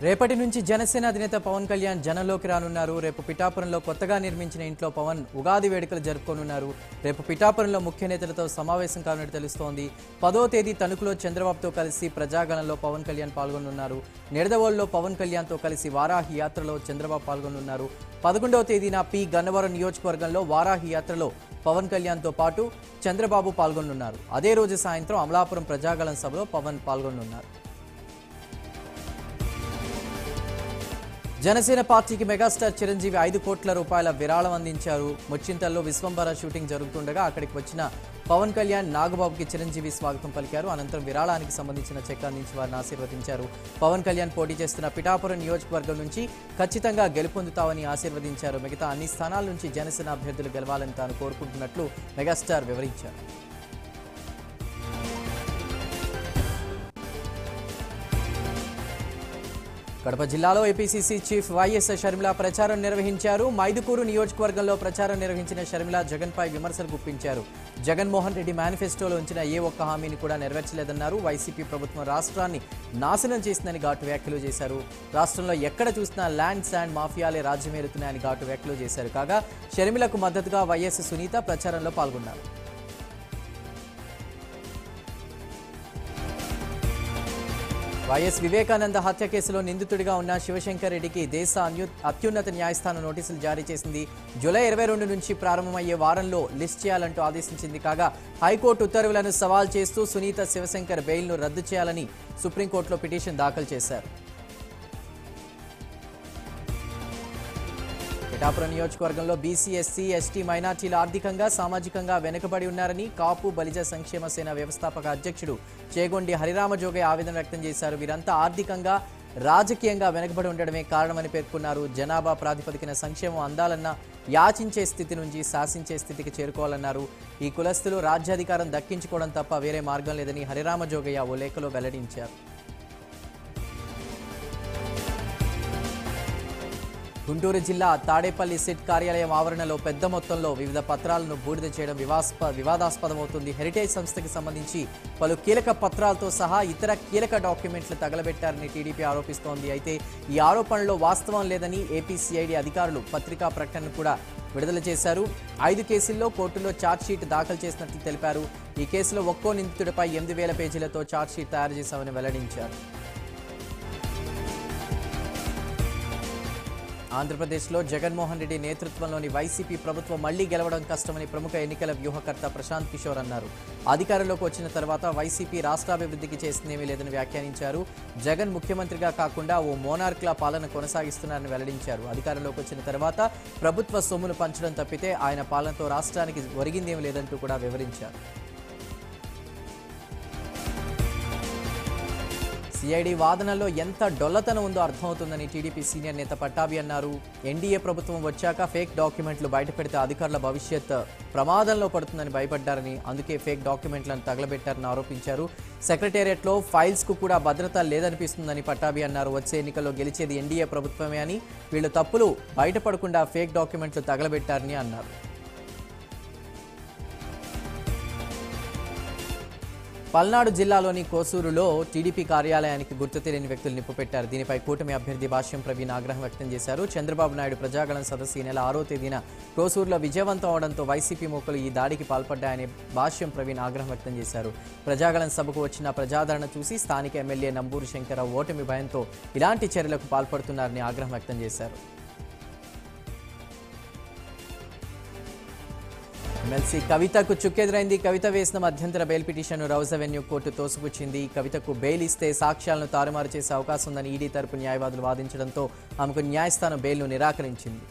రేపటి నుంచి జనసేన అధినేత పవన్ కళ్యాణ్ జనంలోకి రానున్నారు రేపు పిఠాపురంలో కొత్తగా నిర్మించిన ఇంట్లో పవన్ ఉగాది వేడుకలు జరుపుకోనున్నారు రేపు పిఠాపురంలో ముఖ్య నేతలతో సమావేశం కానున్నట్టు తెలుస్తోంది పదో తేదీ తణుకులో చంద్రబాబుతో కలిసి ప్రజాగణంలో పవన్ కళ్యాణ్ పాల్గొనున్నారు నిడదవోలులో పవన్ కళ్యాణ్తో కలిసి వారాహి యాత్రలో చంద్రబాబు పాల్గొనున్నారు పదకొండవ తేదీన పి గన్నవరం నియోజకవర్గంలో వారాహి యాత్రలో పవన్ కళ్యాణ్తో పాటు చంద్రబాబు పాల్గొనున్నారు అదే రోజు సాయంత్రం అమలాపురం ప్రజాగళం సభలో పవన్ పాల్గొనున్నారు జనసేన పార్టీకి మెగాస్టార్ చిరంజీవి ఐదు కోట్ల రూపాయల విరాళం అందించారు ముచ్చింతల్లో విశ్వంబర షూటింగ్ జరుగుతుండగా అక్కడికి వచ్చిన పవన్ కళ్యాణ్ నాగబాబుకి చిరంజీవి స్వాగతం పలికారు అనంతరం విరాళానికి సంబంధించిన చెక్ అందించి వారిని ఆశీర్వదించారు పవన్ కళ్యాణ్ పోటీ చేస్తున్న పిఠాపురం నియోజకవర్గం నుంచి ఖచ్చితంగా గెలుపొందుతామని ఆశీర్వదించారు మిగతా అన్ని స్థానాల నుంచి జనసేన అభ్యర్థులు గెలవాలని తాను కోరుకుంటున్నట్లు మెగాస్టార్ వివరించారు కడప జిల్లాలో ఏపీసీసీ చీఫ్ వైఎస్ షర్మిల ప్రచారం నిర్వహించారు మైదుకూరు నియోజకవర్గంలో ప్రచారం నిర్వహించిన షర్మిల జగన్పై విమర్శలు గుప్పించారు జగన్మోహన్ రెడ్డి మేనిఫెస్టోలో ఉంచిన ఏ ఒక్క హామీని కూడా నెరవేర్చలేదన్నారు వైసీపీ ప్రభుత్వం రాష్ట్రాన్ని నాశనం చేసిందని ఘాటు వ్యాఖ్యలు చేశారు రాష్ట్రంలో ఎక్కడ చూసినా ల్యాండ్ శాండ్ మాఫియాలే రాజ్యమేలుతున్నాయని ఘాటు వ్యాఖ్యలు చేశారు కాగా షర్మిలకు మద్దతుగా వైఎస్ సునీత ప్రచారంలో పాల్గొన్నారు వైఎస్ వివేకానంద హత్య కేసులో నిందితుడిగా ఉన్న శివశంకర్ రెడ్డికి దేశ అన్యు అత్యున్నత న్యాయస్థానం నోటీసులు జారీ చేసింది జూలై ఇరవై రెండు నుంచి ప్రారంభమయ్యే వారంలో లిస్ట్ చేయాలంటూ ఆదేశించింది కాగా హైకోర్టు ఉత్తర్వులను సవాల్ చేస్తూ సునీత శివశంకర్ బెయిల్ను రద్దు చేయాలని సుప్రీంకోర్టులో పిటిషన్ దాఖలు చేశారు పిఠాపురం నియోజకవర్గంలో బీసీ ఎస్సీ ఎస్టీ మైనార్టీలు ఆర్థికంగా సామాజికంగా వెనుకబడి ఉన్నారని కాపు బలిజ సంక్షేమ సేన వ్యవస్థాపక అధ్యక్షుడు చేగొండి హరిరామజోగయ్య ఆవేదన వ్యక్తం చేశారు వీరంతా ఆర్థికంగా రాజకీయంగా వెనుకబడి ఉండడమే కారణమని పేర్కొన్నారు జనాభా ప్రాతిపదికన సంక్షేమం అందాలన్న యాచించే స్థితి నుంచి శాసించే స్థితికి చేరుకోవాలన్నారు ఈ కులస్తులు రాజ్యాధికారం దక్కించుకోవడం తప్ప వేరే మార్గం లేదని హరిరామజోగయ్య ఓ లేఖలో వెల్లడించారు గుంటూరు జిల్లా తాడేపల్లి సిట్ కార్యాలయం ఆవరణలో పెద్ద మొత్తంలో వివిధ పత్రాలను బూడిద చేయడం వివాస్ప వివాదాస్పదమవుతుంది హెరిటేజ్ సంస్థకి సంబంధించి పలు కీలక పత్రాలతో సహా ఇతర కీలక డాక్యుమెంట్లు తగలబెట్టారని టీడీపీ ఆరోపిస్తోంది అయితే ఈ ఆరోపణలో వాస్తవం లేదని ఏపీ సిఐడి అధికారులు పత్రికా ప్రకటన కూడా విడుదల చేశారు ఐదు కేసుల్లో కోర్టులో ఛార్జ్షీట్ దాఖలు చేసినట్లు తెలిపారు ఈ కేసులో ఒక్కో నిందితుడిపై ఎనిమిది వేల పేజీలతో ఛార్జ్షీట్ తయారు చేశామని వెల్లడించారు ఆంధ్రప్రదేశ్లో జగన్మోహన్ రెడ్డి నేతృత్వంలోని వైసీపీ ప్రభుత్వం మళ్లీ గెలవడం కష్టమని ప్రముఖ ఎన్నికల వ్యూహకర్త ప్రశాంత్ కిషోర్ అన్నారు అధికారంలోకి వచ్చిన తర్వాత వైసీపీ రాష్ట్రాభివృద్ధికి చేసిందేమీ లేదని వ్యాఖ్యానించారు జగన్ ముఖ్యమంత్రిగా కాకుండా ఓ మోనార్క్లా పాలన కొనసాగిస్తున్నారని వెల్లడించారు అధికారంలోకి వచ్చిన తర్వాత ప్రభుత్వ సొమ్మును పంచడం తప్పితే ఆయన పాలనతో రాష్ట్రానికి ఒరిగిందేమీ లేదంటూ కూడా వివరించారు సిఐడి వాదనలో ఎంత డొల్లతనం ఉందో అర్థమవుతుందని టీడీపీ సీనియర్ నేత పట్టాభి అన్నారు ఎన్డీఏ ప్రభుత్వం వచ్చాక ఫేక్ డాక్యుమెంట్లు బయటపెడితే అధికారుల భవిష్యత్ ప్రమాదంలో పడుతుందని భయపడ్డారని అందుకే ఫేక్ డాక్యుమెంట్లను తగలబెట్టారని ఆరోపించారు సెక్రటేరియట్లో ఫైల్స్కు కూడా భద్రత లేదనిపిస్తుందని పట్టాభి అన్నారు వచ్చే ఎన్నికల్లో గెలిచేది ఎన్డీఏ ప్రభుత్వమే అని వీళ్ళు తప్పులు బయటపడకుండా ఫేక్ డాక్యుమెంట్లు తగలబెట్టారని అన్నారు పల్నాడు జిల్లాలోని కోసూరులో టీడీపీ కార్యాలయానికి గుర్తు తెలియని వ్యక్తులు నిప్పుపెట్టారు దీనిపై కూటమి అభ్యర్థి భాష్యం ప్రవీణ్ ఆగ్రహం వ్యక్తం చేశారు చంద్రబాబు నాయుడు ప్రజాగళం సదస్సు ఈ నెల ఆరో తేదీన కోసూరులో విజయవంతం అవడంతో వైసీపీ మూకలు ఈ దాడికి పాల్పడ్డాయని భాష్యం ప్రవీణ్ ఆగ్రహం వ్యక్తం చేశారు ప్రజాగళం సభకు వచ్చిన ప్రజాదరణ చూసి స్థానిక ఎమ్మెల్యే నంబూరు శంకరరావు ఓటమి భయంతో ఇలాంటి చర్యలకు పాల్పడుతున్నారని ఆగ్రహం వ్యక్తం చేశారు ఎమ్మెల్సీ కవితకు చుక్కెదురైంది కవిత వేసిన మధ్యంతర బెయిల్ పిటిషన్ను రౌజ్ అవెన్యూ కోర్టు తోసిపుచ్చింది కవితకు బెయిల్ ఇస్తే సాక్ష్యాలను తారుమారు చేసే అవకాశం ఉందని ఈడీ తరపు న్యాయవాదులు వాదించడంతో ఆమెకు న్యాయస్థానం బెయిల్ను నిరాకరించింది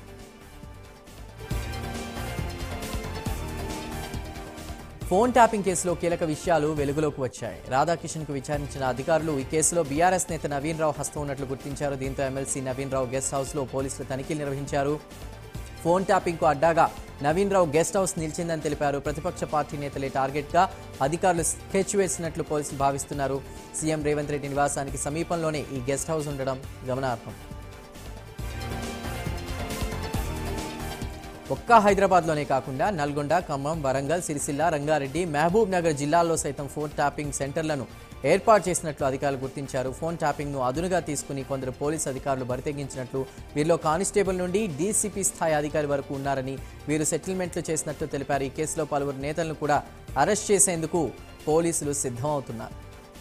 ఫోన్ ట్యాపింగ్ కేసులో కీలక విషయాలు వెలుగులోకి వచ్చాయి రాధాకిషన్కు విచారించిన అధికారులు ఈ కేసులో బీఆర్ఎస్ నేత నవీన్ రావు హస్తం ఉన్నట్లు గుర్తించారు దీంతో ఎమ్మెల్సీ నవీన్ రావు గెస్ట్ హౌస్లో పోలీసులు తనిఖీలు నిర్వహించారు ఫోన్ ట్యాపింగ్కు అడ్డాగా నవీన్ రావు గెస్ట్ హౌస్ నిలిచిందని తెలిపారు ప్రతిపక్ష పార్టీ నేతలే టార్గెట్గా అధికారులు స్కెచ్ వేసినట్లు పోలీసులు భావిస్తున్నారు సీఎం రేవంత్ రెడ్డి నివాసానికి సమీపంలోనే ఈ గెస్ట్ హౌస్ ఉండడం గమనార్హం ఒక్క హైదరాబాద్లోనే కాకుండా నల్గొండ ఖమ్మం వరంగల్ సిరిసిల్ల రంగారెడ్డి మహబూబ్ నగర్ జిల్లాల్లో సైతం ఫోన్ ట్యాపింగ్ సెంటర్లను ఏర్పాటు చేసినట్లు అధికారులు గుర్తించారు ఫోన్ ట్యాపింగ్ను అదునుగా తీసుకుని కొందరు పోలీసు అధికారులు బరితెగించినట్లు వీరిలో కానిస్టేబుల్ నుండి డీసీపీ స్థాయి అధికారి వరకు ఉన్నారని వీరు సెటిల్మెంట్లు చేసినట్లు తెలిపారు ఈ కేసులో పలువురు నేతలను కూడా అరెస్ట్ చేసేందుకు పోలీసులు సిద్ధమవుతున్నారు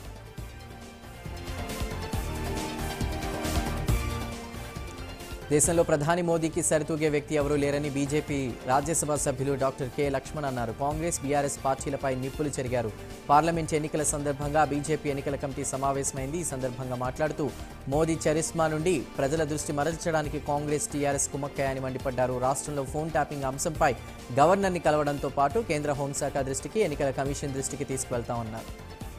దేశంలో ప్రధాని మోదీకి సరితూగే వ్యక్తి ఎవరూ లేరని బీజేపీ రాజ్యసభ సభ్యులు డాక్టర్ కె లక్ష్మణ్ అన్నారు కాంగ్రెస్ బీఆర్ఎస్ పార్టీలపై నిప్పులు చెరిగారు పార్లమెంట్ ఎన్నికల సందర్భంగా బీజేపీ ఎన్నికల కమిటీ సమావేశమైంది ఈ సందర్భంగా మాట్లాడుతూ మోదీ చరిస్మా నుండి ప్రజల దృష్టి మరల్చడానికి కాంగ్రెస్ టీఆర్ఎస్ కుమ్మక్కాయని మండిపడ్డారు రాష్ట్రంలో ఫోన్ ట్యాపింగ్ అంశంపై గవర్నర్ని కలవడంతో పాటు కేంద్ర హోంశాఖ దృష్టికి ఎన్నికల కమిషన్ దృష్టికి తీసుకువెళ్తామన్నారు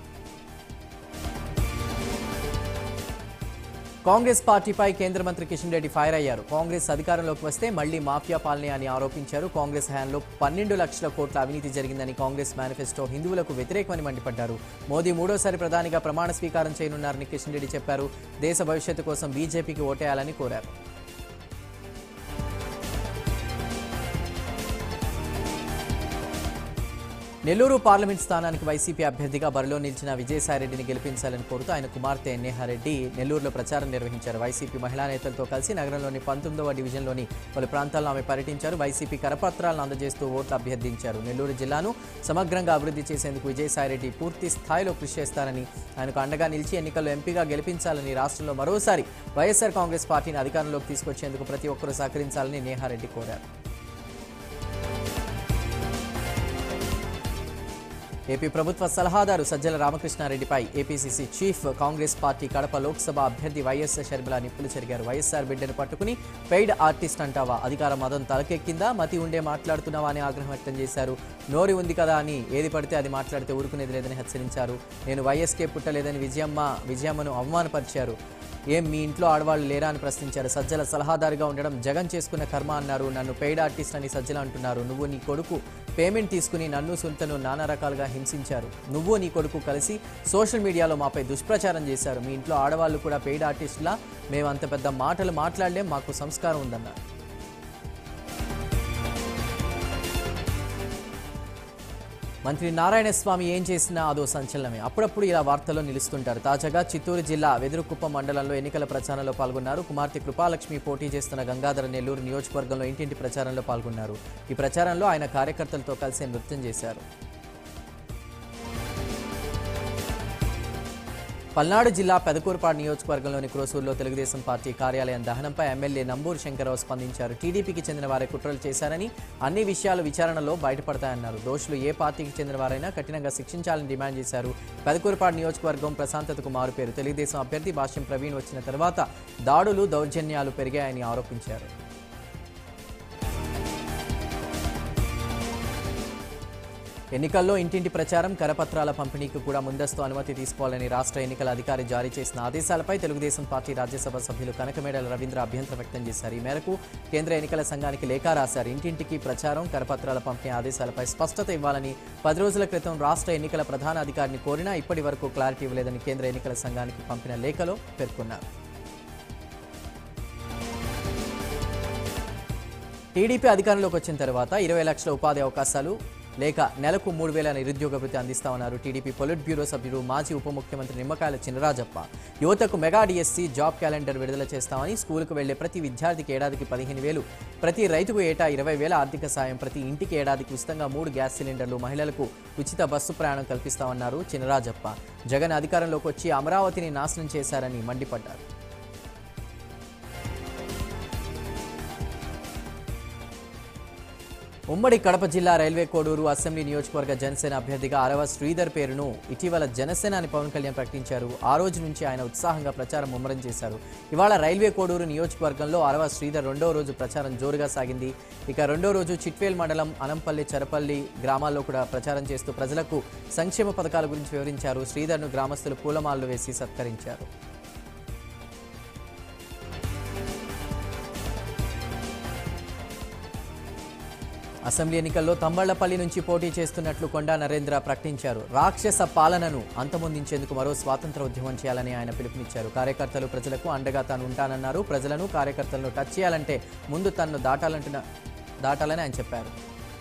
కాంగ్రెస్ పార్టీపై కేంద్ర మంత్రి కిషన్ రెడ్డి ఫైర్ అయ్యారు కాంగ్రెస్ అధికారంలోకి వస్తే మళ్లీ మాఫియా పాలనే అని ఆరోపించారు కాంగ్రెస్ హయాంలో పన్నెండు లక్షల కోట్ల అవినీతి జరిగిందని కాంగ్రెస్ మేనిఫెస్టో హిందువులకు వ్యతిరేకమని మండిపడ్డారు మోదీ మూడోసారి ప్రధానిగా ప్రమాణ స్వీకారం చేయనున్నారని కిషన్ రెడ్డి చెప్పారు దేశ భవిష్యత్తు కోసం బీజేపీకి ఓటేయాలని కోరారు నెల్లూరు పార్లమెంట్ స్థానానికి వైసీపీ అభ్యర్థిగా బరిలో నిలిచిన విజయసాయిరెడ్డిని గెలిపించాలని కోరుతూ ఆయన కుమార్తె నేహారెడ్డి నెల్లూరులో ప్రచారం నిర్వహించారు వైసీపీ మహిళా నేతలతో కలిసి నగరంలోని పంతొమ్మిదవ డివిజన్లోని పలు ప్రాంతాల్లో ఆమె పర్యటించారు వైసీపీ కరపత్రాలను అందజేస్తూ ఓట్లు అభ్యర్థించారు నెల్లూరు జిల్లాను సమగ్రంగా అభివృద్ధి చేసేందుకు విజయసాయిరెడ్డి పూర్తి స్థాయిలో కృషి చేస్తారని ఆయనకు అండగా నిలిచి ఎన్నికల్లో ఎంపీగా గెలిపించాలని రాష్ట్రంలో మరోసారి వైఎస్ఆర్ కాంగ్రెస్ పార్టీని అధికారంలోకి తీసుకొచ్చేందుకు ప్రతి ఒక్కరూ సహకరించాలని నేహారెడ్డి కోరారు ఏపీ ప్రభుత్వ సలహాదారు సజ్జల రామకృష్ణారెడ్డిపై APCC chief Congress party Kadapa Lok Sabha అభ్యర్థి వైఎస్ షర్మిల నిప్పులు చెరిగారు వైఎస్ఆర్ బిడ్డను పట్టుకుని పెయిడ్ ఆర్టిస్ట్ అంటావా అధికార మదం తలకెక్కిందా మతి ఉండే మాట్లాడుతున్నావా అని ఆగ్రహం వ్యక్తం చేశారు నోరి ఉంది కదా అని ఏది పడితే అది మాట్లాడితే ఊరుకునేది లేదని హెచ్చరించారు నేను వైఎస్కే పుట్టలేదని విజయమ్మ విజయమ్మను అవమానపరిచారు ఏం మీ ఇంట్లో ఆడవాళ్ళు లేరా అని ప్రశ్నించారు సజ్జల సలహాదారుగా ఉండడం జగన్ చేసుకున్న కర్మ అన్నారు నన్ను పెయిడ్ ఆర్టిస్ట్ అని సజ్జల అంటున్నారు నువ్వు నీ కొడుకు పేమెంట్ తీసుకుని నన్ను సుంతను నానా రకాలుగా హింసించారు నువ్వు నీ కొడుకు కలిసి సోషల్ మీడియాలో మాపై దుష్ప్రచారం చేశారు మీ ఇంట్లో ఆడవాళ్ళు కూడా పెయిడ్ ఆర్టిస్టులా మేము అంత పెద్ద మాటలు మాట్లాడలేం మాకు సంస్కారం ఉందన్నారు మంత్రి నారాయణస్వామి ఏం చేసినా అదో సంచలనమే అప్పుడప్పుడు ఇలా వార్తల్లో నిలుస్తుంటారు తాజాగా చిత్తూరు జిల్లా వెదురుకుప్ప మండలంలో ఎన్నికల ప్రచారంలో పాల్గొన్నారు కుమార్తె కృపాలక్ష్మి పోటీ చేస్తున్న గంగాధర నెల్లూరు నియోజకవర్గంలో ఇంటింటి ప్రచారంలో పాల్గొన్నారు ఈ ప్రచారంలో ఆయన కార్యకర్తలతో కలిసి నృత్యం చేశారు పల్నాడు జిల్లా పెదకూరుపాడు నియోజకవర్గంలోని క్రోసూరులో తెలుగుదేశం పార్టీ కార్యాలయం దహనంపై ఎమ్మెల్యే నంబూరు శంకరరావు స్పందించారు టీడీపీకి చెందిన వారే కుట్రలు చేశారని అన్ని విషయాలు విచారణలో బయటపడతాయన్నారు దోషులు ఏ పార్టీకి చెందిన వారైనా కఠినంగా శిక్షించాలని డిమాండ్ చేశారు పెదకూరుపాడు నియోజకవర్గం ప్రశాంతతకు మారుపేరు తెలుగుదేశం అభ్యర్థి భాష్యం ప్రవీణ్ వచ్చిన తర్వాత దాడులు దౌర్జన్యాలు పెరిగాయని ఆరోపించారు ఎన్నికల్లో ఇంటింటి ప్రచారం కరపత్రాల పంపిణీకి కూడా ముందస్తు అనుమతి తీసుకోవాలని రాష్ట్ర ఎన్నికల అధికారి జారీ చేసిన ఆదేశాలపై తెలుగుదేశం పార్టీ రాజ్యసభ సభ్యులు కనకమేడల రవీంద్ర అభ్యంతరం వ్యక్తం చేశారు ఈ మేరకు కేంద్ర ఎన్నికల సంఘానికి లేఖ రాశారు ఇంటింటికి ప్రచారం కరపత్రాల పంపిణీ ఆదేశాలపై స్పష్టత ఇవ్వాలని పది రోజుల క్రితం రాష్ట్ర ఎన్నికల ప్రధాన అధికారిని కోరినా ఇప్పటి వరకు క్లారిటీ ఇవ్వలేదని కేంద్ర ఎన్నికల సంఘానికి పంపిన లేఖలో పేర్కొన్నారు టీడీపీ అధికారంలోకి వచ్చిన తర్వాత ఇరవై లక్షల ఉపాధి అవకాశాలు లేక నెలకు మూడు వేల నిరుద్యోగ వృత్తి అందిస్తామన్నారు టీడీపీ పొలిట్ బ్యూరో సభ్యుడు మాజీ ఉప ముఖ్యమంత్రి నిమ్మకాయల చినరాజప్ప యువతకు మెగా డిఎస్సీ జాబ్ క్యాలెండర్ విడుదల చేస్తామని స్కూలుకు వెళ్లే ప్రతి విద్యార్థికి ఏడాదికి పదిహేను వేలు ప్రతి రైతుకు ఏటా ఇరవై వేల ఆర్థిక సాయం ప్రతి ఇంటికి ఏడాదికి ఉచితంగా మూడు గ్యాస్ సిలిండర్లు మహిళలకు ఉచిత బస్సు ప్రయాణం కల్పిస్తామన్నారు చినరాజప్ప జగన్ అధికారంలోకి వచ్చి అమరావతిని నాశనం చేశారని మండిపడ్డారు ఉమ్మడి కడప జిల్లా రైల్వే కోడూరు అసెంబ్లీ నియోజకవర్గ జనసేన అభ్యర్థిగా అరవ శ్రీధర్ పేరును ఇటీవల జనసేన అని పవన్ కళ్యాణ్ ప్రకటించారు ఆ రోజు నుంచి ఆయన ఉత్సాహంగా ప్రచారం ముమ్మరం చేశారు ఇవాళ రైల్వే కోడూరు నియోజకవర్గంలో అరవ శ్రీధర్ రెండో రోజు ప్రచారం జోరుగా సాగింది ఇక రెండో రోజు చిట్వేల్ మండలం అనంపల్లి చరపల్లి గ్రామాల్లో కూడా ప్రచారం చేస్తూ ప్రజలకు సంక్షేమ పథకాల గురించి వివరించారు శ్రీధర్ను గ్రామస్తులు పూలమాలలు వేసి సత్కరించారు అసెంబ్లీ ఎన్నికల్లో తంబళ్లపల్లి నుంచి పోటీ చేస్తున్నట్లు కొండా నరేంద్ర ప్రకటించారు రాక్షస పాలనను అంతమొందించేందుకు మరో స్వాతంత్ర ఉద్యమం చేయాలని ఆయన పిలుపునిచ్చారు కార్యకర్తలు ప్రజలకు అండగా తాను ఉంటానన్నారు ప్రజలను కార్యకర్తలను టచ్ చేయాలంటే ముందు తన్ను దాటాలంటున్న దాటాలని ఆయన చెప్పారు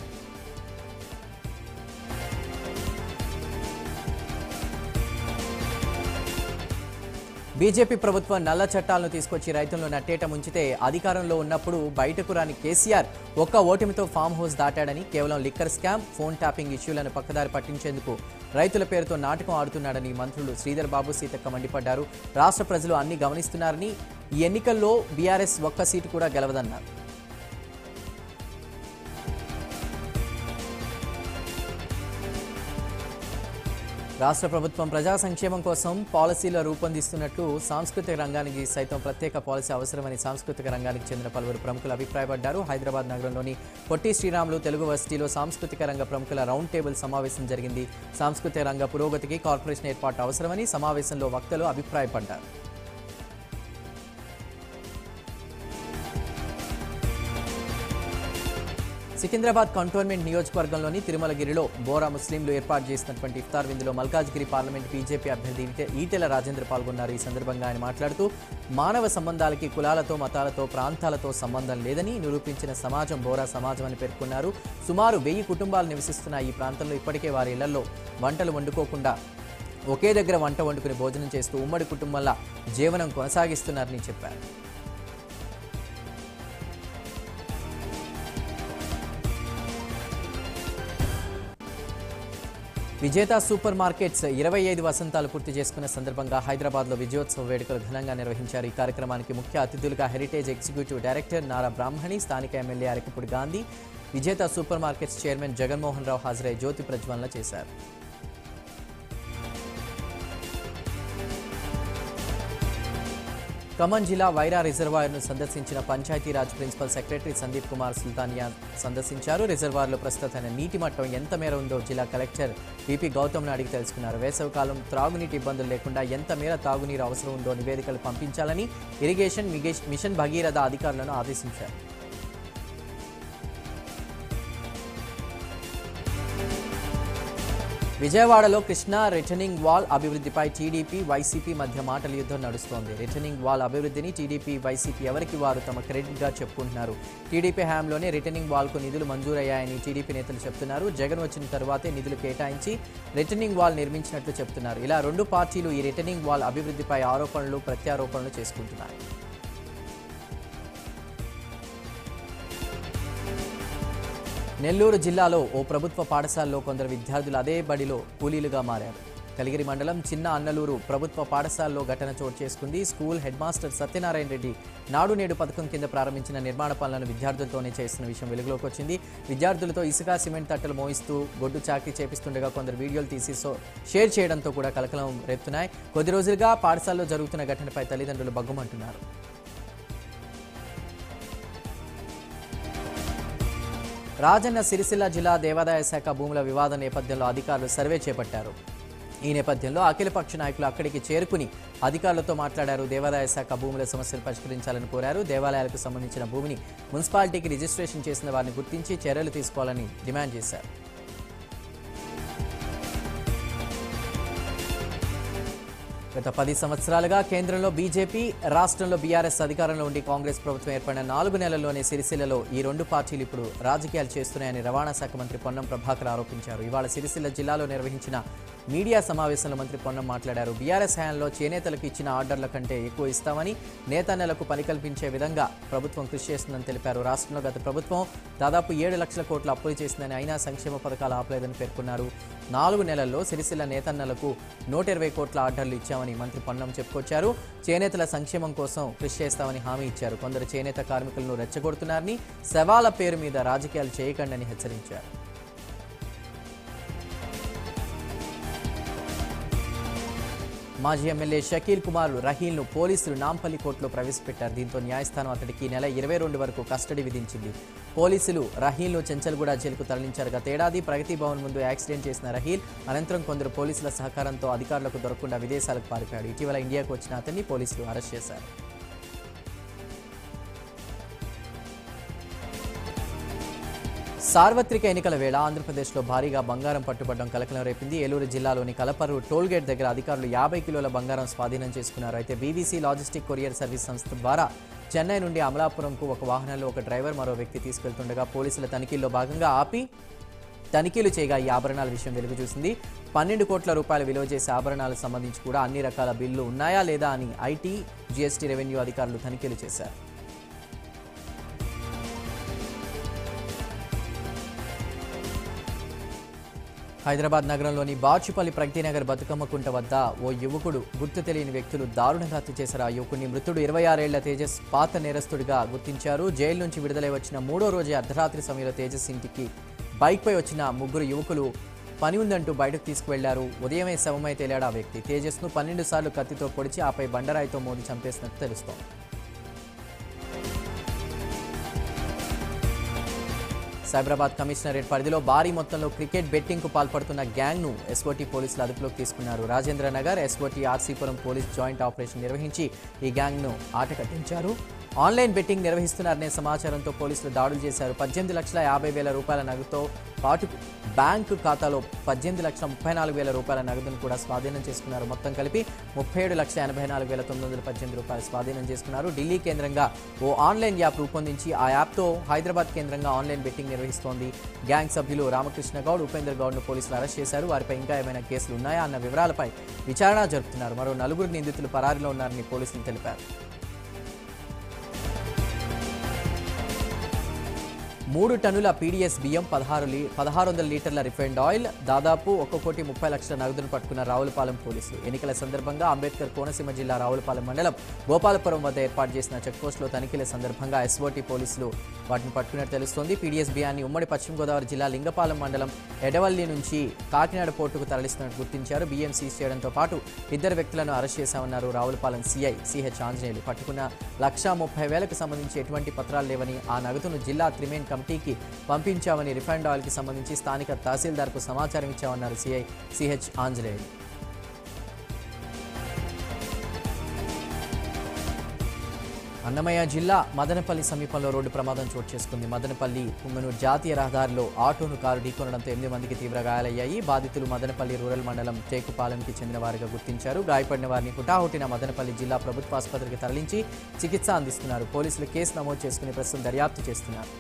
బీజేపీ ప్రభుత్వం నల్ల చట్టాలను తీసుకొచ్చి రైతులను నట్టేట ముంచితే అధికారంలో ఉన్నప్పుడు బయటకు రాని కేసీఆర్ ఒక్క ఓటమితో ఫామ్ హౌస్ దాటాడని కేవలం లిక్కర్ స్కామ్ ఫోన్ ట్యాపింగ్ ఇష్యూలను పక్కదారి పట్టించేందుకు రైతుల పేరుతో నాటకం ఆడుతున్నాడని మంత్రులు శ్రీధర్ బాబు సీతక్క మండిపడ్డారు రాష్ట్ర ప్రజలు అన్ని గమనిస్తున్నారని ఈ ఎన్నికల్లో బీఆర్ఎస్ ఒక్క సీటు కూడా గెలవదన్నారు రాష్ట్ర ప్రభుత్వం ప్రజా సంక్షేమం కోసం పాలసీలు రూపొందిస్తున్నట్లు సాంస్కృతిక రంగానికి సైతం ప్రత్యేక పాలసీ అవసరమని సాంస్కృతిక రంగానికి చెందిన పలువురు ప్రముఖులు అభిప్రాయపడ్డారు హైదరాబాద్ నగరంలోని పొట్టి శ్రీరాములు తెలుగు వర్సిటీలో సాంస్కృతిక రంగ ప్రముఖుల రౌండ్ టేబుల్ సమావేశం జరిగింది సాంస్కృతిక రంగ పురోగతికి కార్పొరేషన్ ఏర్పాటు అవసరమని సమావేశంలో వక్తలు అభిప్రాయపడ్డారు సికింద్రాబాద్ కంటోన్మెంట్ నియోజకవర్గంలోని తిరుమలగిరిలో బోరా ముస్లింలు ఏర్పాటు చేసినటువంటి ఇఫ్తార్ విందులో మల్కాజ్గిరి పార్లమెంట్ బీజేపీ అభ్యర్థి ఈటె- ఈటెల రాజేంద్ర పాల్గొన్నారు ఈ సందర్భంగా ఆయన మాట్లాడుతూ మానవ సంబంధాలకి కులాలతో మతాలతో ప్రాంతాలతో సంబంధం లేదని నిరూపించిన సమాజం బోరా సమాజం అని పేర్కొన్నారు సుమారు వెయ్యి కుటుంబాలు నివసిస్తున్న ఈ ప్రాంతంలో ఇప్పటికే వారి ఇళ్లలో వంటలు వండుకోకుండా ఒకే దగ్గర వంట వండుకుని భోజనం చేస్తూ ఉమ్మడి కుటుంబంలా జీవనం కొనసాగిస్తున్నారని చెప్పారు విజేత సూపర్ మార్కెట్స్ ఇరవై ఐదు వసంతాలు పూర్తి చేసుకున్న సందర్భంగా హైదరాబాద్లో విజయోత్సవ వేడుకలు ఘనంగా నిర్వహించారు ఈ కార్యక్రమానికి ముఖ్య అతిథులుగా Heritage executive director Nara Brahmani స్థానిక MLA Arekapudi Gandhi Vijetha super markets chairman Jaganmohan Rao హాజరై జ్యోతి ప్రజ్వలన చేశారు ఖమ్మం జిల్లా వైరా రిజర్వాయర్ను సందర్శించిన పంచాయతీరాజ్ ప్రిన్సిపల్ సెక్రటరీ సందీప్ కుమార్ సుల్తానియా సందర్శించారు రిజర్వాయర్లో ప్రస్తుత నీటి మట్టం ఎంత మేర ఉందో జిల్లా కలెక్టర్ విపి గౌతమ్ను అడిగి తెలుసుకున్నారు వేసవికాలం త్రాగునీటి ఇబ్బందులు లేకుండా ఎంత మేర తాగునీరు అవసరం ఉందో నివేదికలు పంపించాలని ఇరిగేషన్ మిగేష్- మిషన్ భగీరథ అధికారులను ఆదేశించారు విజయవాడలో కృష్ణా రిటర్నింగ్ వాల్ అభివృద్ధిపై టీడీపీ వైసీపీ మధ్య మాటల యుద్ధం నడుస్తోంది రిటర్నింగ్ వాల్ అభివృద్ధిని టీడీపీ వైసీపీ ఎవరికి వారు తమ క్రెడిట్గా చెప్పుకుంటున్నారు టీడీపీ హయాంలోనే రిటర్నింగ్ వాల్కు నిధులు మంజూరయ్యాయని టీడీపీ నేతలు చెప్తున్నారు జగన్ వచ్చిన తర్వాతే నిధులు కేటాయించి రిటర్నింగ్ వాల్ నిర్మించినట్లు చెప్తున్నారు ఇలా రెండు పార్టీలు ఈ రిటర్నింగ్ వాల్ అభివృద్ధిపై ఆరోపణలు ప్రత్యారోపణలు చేసుకుంటున్నాయి నెల్లూరు జిల్లాలో ఓ ప్రభుత్వ పాఠశాలలో కొందరు విద్యార్థులు అదే బడిలో కూలీలుగా మారారు కలిగిరి మండలం చిన్న అన్నలూరు ప్రభుత్వ పాఠశాలలో ఘటన చోటు చేసుకుంది school head master Satyanarayana Reddy Nadu Nedu పథకం కింద ప్రారంభించిన నిర్మాణ పనులను విద్యార్థులతోనే చేస్తున్న విషయం వెలుగులోకి వచ్చింది విద్యార్థులతో ఇసుక సిమెంట్ తట్టలు మోయిస్తూ గొడ్డు చాకరీ చేపిస్తుండగా కొందరు వీడియోలు తీసి సో షేర్ చేయడంతో కూడా కలకలం రేపుతున్నాయి కొద్ది రోజులుగా పాఠశాలలో జరుగుతున్న ఘటనపై తల్లిదండ్రులు బగ్గుమంటున్నారు రాజన్న సిరిసిల్ల జిల్లా దేవాదాయ శాఖ భూముల వివాద నేపథ్యంలో అధికారులు సర్వే చేపట్టారు ఈ నేపథ్యంలో అఖిలపక్ష నాయకులు అక్కడికి చేరుకుని అధికారులతో మాట్లాడారు దేవాదాయ శాఖ భూముల సమస్యలు పరిష్కరించాలని కోరారు దేవాలయాలకు సంబంధించిన భూమిని మున్సిపాలిటీకి రిజిస్ట్రేషన్ చేసిన వారిని గుర్తించి చర్యలు తీసుకోవాలని డిమాండ్ చేశారు గత పది సంవత్సరాలుగా కేంద్రంలో బీజేపీ రాష్ట్రంలో బీఆర్ఎస్ అధికారంలో ఉండి కాంగ్రెస్ ప్రభుత్వం ఏర్పడిన నాలుగు నెలల్లోనే సిరిసిల్లలో ఈ రెండు పార్టీలు ఇప్పుడు రాజకీయాలు చేస్తున్నాయని రవాణా శాఖ మంత్రి పొన్నం ప్రభాకర్ ఆరోపించారు ఇవాళ సిరిసిల్ల జిల్లాలో నిర్వహించిన మీడియా సమావేశంలో మంత్రి పొన్నం మాట్లాడారు బీఆర్ఎస్ హయాంలో చేనేతలకు ఇచ్చిన ఆర్డర్ల కంటే ఎక్కువ ఇస్తామని నేతన్నలకు పని కల్పించే విధంగా ప్రభుత్వం కృషి చేస్తుందని తెలిపారు రాష్ట్రంలో గత ప్రభుత్వం దాదాపు ఏడు లక్షల కోట్ల అప్పులు చేసిందని అయినా సంక్షేమ పథకాలు ఆపలేదని పేర్కొన్నారు నాలుగు నెలల్లో సిరిసిల్ల నేతన్నలకు నూట ఇరవై కోట్ల ఆర్డర్లు ఇచ్చామని మంత్రి పొన్నం చెప్పుకొచ్చారు చేనేతల సంక్షేమం కోసం కృషి చేస్తామని హామీ ఇచ్చారు కొందరు చేనేత కార్మికులను రెచ్చగొడుతున్నారని శవాల పేరు మీద రాజకీయాలు చేయకండి అని హెచ్చరించారు మాజీ ఎమ్మెల్యే షకీల్ కుమార్ రహీల్ను పోలీసులు నాంపల్లి కోర్టులో ప్రవేశపెట్టారు దీంతో న్యాయస్థానం అతడికి ఈ నెల ఇరవై రెండు వరకు కస్టడీ విధించింది పోలీసులు రహీల్ను చెంచల్గూడ జైలుకు తరలించారు గతేడాది ప్రగతి భవన్ ముందు యాక్సిడెంట్ చేసిన రహీల్ అనంతరం కొందరు పోలీసుల సహకారంతో అధికారులకు దొరకకుండా విదేశాలకు పారిపోయాడు ఇటీవల ఇండియాకు వచ్చిన అతన్ని పోలీసులు అరెస్ట్ చేశారు సార్వత్రిక ఎన్నికల వేళ ఆంధ్రప్రదేశ్లో భారీగా బంగారం పట్టుబడడం కలకలం రేపింది ఏలూరు జిల్లాలోని కలపర్రు టోల్గేట్ దగ్గర అధికారులు యాభై కిలోల బంగారం స్వాధీనం చేసుకున్నారు అయితే బీవీసీ లాజిస్టిక్ కొరియర్ సర్వీస్ సంస్థ ద్వారా చెన్నై నుండి అమలాపురంకు ఒక వాహనంలో ఒక డ్రైవర్ మరో వ్యక్తి తీసుకెళ్తుండగా పోలీసుల తనిఖీల్లో భాగంగా ఆపి తనిఖీలు చేయగా ఈ ఆభరణాల విషయం వెలుగు చూసింది పన్నెండు కోట్ల రూపాయల విలువ చేసే ఆభరణాలకు సంబంధించి కూడా అన్ని రకాల బిల్లు ఉన్నాయా లేదా అని ఐటీ జీఎస్టీ రెవెన్యూ అధికారులు తనిఖీలు చేశారు హైదరాబాద్ నగరంలోని బాచుపల్లి ప్రగతినగర్ బతుకమ్మ కుంట వద్ద ఓ యువకుడు గుర్తు తెలియని వ్యక్తులు దారుణంగా హత్య చేశారు ఆ యువకుడిని మృతుడు ఇరవై ఆరేళ్ల తేజస్ పాత నేరస్తుడిగా గుర్తించారు జైలు నుంచి విడుదలై వచ్చిన మూడో రోజే అర్ధరాత్రి సమయంలో తేజస్ ఇంటికి బైక్పై వచ్చిన ముగ్గురు యువకులు పని ఉందంటూ బయటకు తీసుకువెళ్లారు ఉదయమే శవమై తేలాడు ఆ వ్యక్తి తేజస్ను పన్నెండు సార్లు కత్తితో పొడిచి ఆపై బండరాయితో మోది చంపేసినట్టు తెలుస్తోంది సైబరాబాద్ కమిషనరేట్ పరిధిలో భారీ మొత్తంలో క్రికెట్ బెట్టింగ్కు పాల్పడుతున్న గ్యాంగ్ను ఎస్ఓటీ పోలీసులు అదుపులోకి తీసుకున్నారు Rajendra Nagar SOT RC Puram police joint operation నిర్వహించి ఈ గ్యాంగ్ను ఆట కట్టించారు ఆన్లైన్ బెట్టింగ్ నిర్వహిస్తున్నారనే సమాచారంతో పోలీసులు దాడులు చేశారు పద్దెనిమిది లక్షల యాభై వేల రూపాయల నగదుతో పాటు బ్యాంకు ఖాతాలో పద్దెనిమిది లక్షల ముప్పై నాలుగు వేల రూపాయల నగదును కూడా స్వాధీనం చేసుకున్నారు మొత్తం కలిపి ముప్పై ఏడు లక్షల ఎనభై నాలుగు వేల తొమ్మిది వందల పద్దెనిమిది రూపాయలు స్వాధీనం చేసుకున్నారు ఢిల్లీ కేంద్రంగా ఓ ఆన్లైన్ యాప్ రూపొందించి ఆ యాప్తో హైదరాబాద్ కేంద్రంగా ఆన్లైన్ బెట్టింగ్ నిర్వహిస్తోంది గ్యాంగ్ సభ్యులు రామకృష్ణ గౌడ్ ఉపేంద్ర గౌడ్ను పోలీసులు అరెస్ట్ చేశారు వారిపై ఇంకా ఏమైనా కేసులు ఉన్నాయా అన్న వివరాలపై విచారణ జరుపుతున్నారు మరో నలుగురు నిందితులు పరారీలో ఉన్నారని పోలీసులు తెలిపారు మూడు టన్నుల పీడీఎస్ బియ్యం పదహారు లీ పదహారు వందల లీటర్ల రిఫైండ్ ఆయిల్ దాదాపు ఒక కోటి ముప్పై లక్షల నగదును పట్టుకున్న రావులపాలెం పోలీసులు ఎన్నికల సందర్భంగా అంబేద్కర్ కోనసీమ జిల్లా రావులపాలెం మండలం గోపాలపురం వద్ద ఏర్పాటు చేసిన చెక్పోస్టులో తనిఖీల సందర్భంగా ఎస్ఓటీ పోలీసులు వాటిని పట్టుకున్నట్టు తెలుస్తోంది పీడీఎస్ బియ్యాన్ని ఉమ్మడి పశ్చిమ గోదావరి జిల్లా లింగపాలెం మండలం ఎడవల్లి నుంచి కాకినాడ పోర్టుకు తరలిస్తున్నట్టు గుర్తించారు బియ్యం సీజ్ చేయడంతో పాటు ఇద్దరు వ్యక్తులను అరెస్ట్ చేశామన్నారు రావులపాలెం సీఐ సిహెచ్ ఆంజనేయులు పట్టుకున్న లక్షా ముప్పై వేలకు సంబంధించి ఎటువంటి పత్రాలు లేవని ఆ నగదును జిల్లా త్రిమేన్ కమిటీకి పంపించామని రిఫైండ్ ఆయిల్కి సంబంధించి స్థానిక తహసీల్దార్కు సమాచారం ఇచ్చామన్నారు సీఐ సిహెచ్ ఆంజనేయులు అన్నమయ్య జిల్లా మదనపల్లి సమీపంలో రోడ్డు ప్రమాదం చోటు చేసుకుంది మదనపల్లి పుంగనూరు జాతీయ రహదారిలో ఆటోను కారు ఢీకొనడంతో ఎనిమిది మందికి తీవ్ర గాయాలయ్యాయి బాధితులు మదనపల్లి రూరల్ మండలం టేకుపాలెంకి చెందిన వారిగా గుర్తించారు గాయపడిన వారిని హుటాహుటిన మదనపల్లి జిల్లా ప్రభుత్వ ఆసుపత్రికి తరలించి చికిత్స అందిస్తున్నారు పోలీసులు కేసు నమోదు చేసుకుని ప్రస్తుతం దర్యాప్తు చేస్తున్నారు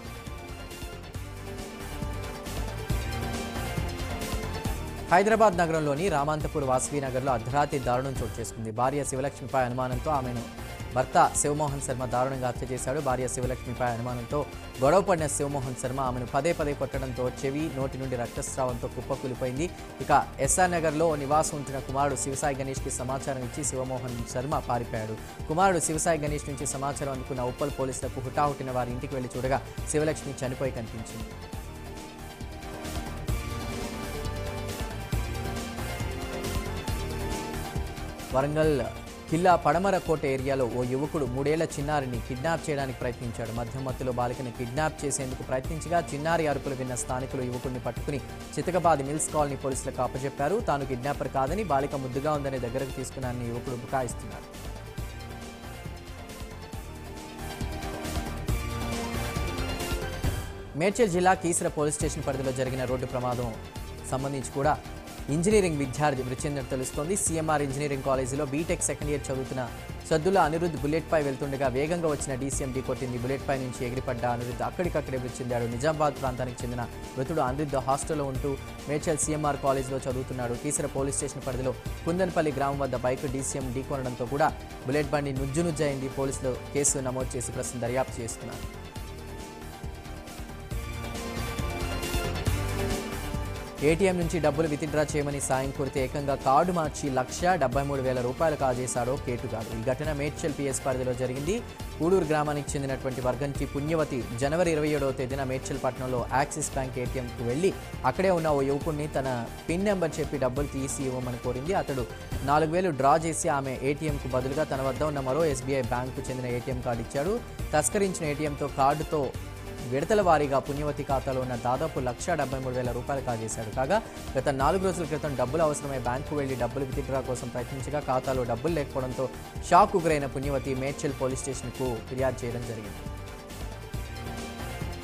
హైదరాబాద్ నగరంలోని రామాంతపూర్ వాసవి నగర్లో అర్ధరాత్రి దారుణం చోటు చేసుకుంది భార్య శివలక్ష్మిపై అనుమానంతో ఆమెను భర్త శివమోహన్ శర్మ దారుణంగా హత్య చేశాడు భార్య శివలక్ష్మిపై అనుమానంతో గొడవ పడిన శివమోహన్ శర్మ ఆమెను పదే పదే కొట్టడంతో చెవి నోటి నుండి రక్తస్రావంతో కుప్పకూలిపోయింది ఇక ఎస్ఆర్ నగర్లో నివాసం ఉంటున్న కుమారుడు శివసాయి గణేష్కి సమాచారం ఇచ్చి శివమోహన్ శర్మ పారిపోయాడు కుమారుడు శివసాయి గణేష్ నుంచి సమాచారం అందుకున్న ఉప్పల్ పోలీసులకు హుటాహుటిన వారి ఇంటికి వెళ్లి చూడగా శివలక్ష్మి చనిపోయి కనిపించింది వరంగల్ కిల్లా పడమర కోట ఏరియాలో ఓ యువకుడు మూడేళ్ల చిన్నారిని కిడ్నాప్ చేయడానికి ప్రయత్నించాడు మధ్య మత్తులో బాలికను కిడ్నాప్ చేసేందుకు ప్రయత్నించగా చిన్నారి అరుపులు విన్న స్థానికులు యువకుడిని పట్టుకుని చితకబాది మిల్స్ కాలనీ పోలీసులకు అప్పచెప్పారు తాను కిడ్నాపర్ కాదని బాలిక ముద్దుగా ఉందని దగ్గరకు తీసుకున్నారని యువకుడు బుకాయిస్తున్నారు మేడ్చల్ జిల్లా కీసర పోలీస్ స్టేషన్ పరిధిలో జరిగిన రోడ్డు ప్రమాదం సంబంధించి కూడా ఇంజనీరింగ్ విద్యార్థి మృతి చెందినట్టు తెలుస్తోంది సీఎంఆర్ ఇంజనీరింగ్ కాలేజీలో బీటెక్ సెకండ్ ఇయర్ చదువుతున్న సద్దుల అనిరుద్ధ్ బుల్లెట్ పై వెళ్తుండగా వేగంగా వచ్చిన డీసీఎం ఢీకొట్టింది బుల్లెట్ పై నుంచి ఎగిరిపడ్డ అనిరుద్ధ్ అక్కడికక్కడే మృతి చెందాడు నిజామాబాద్ ప్రాంతానికి చెందిన మృతుడు అనిరుద్ధ్ హాస్టల్లో ఉంటూ మేడ్చల్ సీఎంఆర్ కాలేజీలో చదువుతున్నాడు కీసర పోలీస్ స్టేషన్ పరిధిలో కుందన్పల్లి గ్రామం వద్ద బైక్ డీసీఎం ఢీకొనడంతో కూడా బుల్లెట్ బండి నుజ్జు నుజ్జయింది పోలీసులు కేసు నమోదు చేసి ప్రస్తుతం దర్యాప్తు చేస్తున్నారు ఏటీఎం నుంచి డబ్బులు విత్డ్రా చేయమని సాయం కోరితే ఏకంగా కార్డు మార్చి లక్ష డెబ్బై మూడు వేల రూపాయలు కాజేశాడో కేటుగాడు ఈ ఘటన మేడ్చల్ పిఎస్ పరిధిలో జరిగింది కూడూరు గ్రామానికి చెందినటువంటి వర్గంచి పుణ్యవతి జనవరి ఇరవై ఏడవ తేదీన మేడ్చల్ పట్టణంలో యాక్సిస్ బ్యాంక్ ఏటీఎంకు వెళ్లి అక్కడే ఉన్న ఓ యువకుడిని తన పిన్ నెంబర్ చెప్పి డబ్బులు తీసి ఇవ్వమని కోరింది అతడు నాలుగు వేలు డ్రా చేసి ఆమె ఏటీఎంకు బదులుగా తన వద్ద ఉన్న మరో ఎస్బీఐ బ్యాంకు చెందిన ఏటీఎం కార్డు ఇచ్చాడు తస్కరించిన ఏటీఎంతో కార్డుతో విడతల వారీగా పుణ్యవతి ఖాతాలో ఉన్న దాదాపు లక్ష డెబ్బై మూడు వేల రూపాయలు కాజేశాడు కాగా గత నాలుగు రోజుల క్రితం డబ్బులు అవసరమై బ్యాంకు వెళ్లి డబ్బులు విత్డ్రా కోసం ప్రయత్నించగా ఖాతాలో డబ్బులు లేకపోవడంతో షాక్ గురైన పుణ్యవతి మేడ్చల్ పోలీస్ స్టేషన్కు ఫిర్యాదు చేయడం జరిగింది